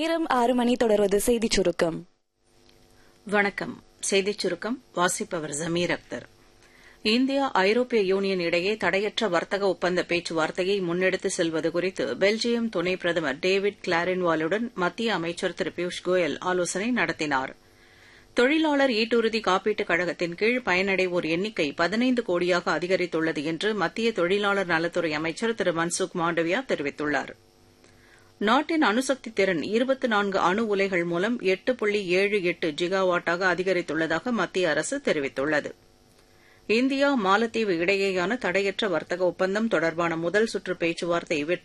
நேரம் ஆறு மணி தொடர்வது செய்திச் சுருக்கம் வணக்கம் செய்திச் சுருக்கம் வாசிப்பவர் ஜமீர் அக்தர் இந்தியா ஐரோப்பிய யூனியன் இடையே தடையற்ற வர்த்தக ஒப்பந்த பேச்சுவார்த்தையை முன்னெடுத்து செல்வது குறித்து பெல்ஜியம் துணை பிரதமர் டேவிட் கிளாரின்வாலுடன் மத்திய அமைச்சர் திரு பியூஷ் கோயல் ஆலோசனை நடத்தினார் தொழிலாளர் ஈட்டுறுதி காப்பீட்டுக் கழகத்தின் கீழ் பயனடைவோர் எண்ணிக்கை பதினைந்து கோடியாக அதிகரித்துள்ளது என்று மத்திய தொழிலாளர் நலத்துறை அமைச்சர் திரு மன்சுக் மாண்டவியா தெரிவித்துள்ளார் நாட்டின் அணுசக்தி திறன் இருபத்தி நான்கு அணு உலைகள் மூலம் எட்டு புள்ளி ஏழு எட்டு ஜிகாவாட்டாக அதிகரித்துள்ளதாக மத்திய அரசு தெரிவித்துள்ளது இந்தியா மாலத்தீவு இடையேயான தடையற்ற வர்த்தக ஒப்பந்தம் தொடர்பான முதல் சுற்று பேச்சுவார்த்தை வெற்றி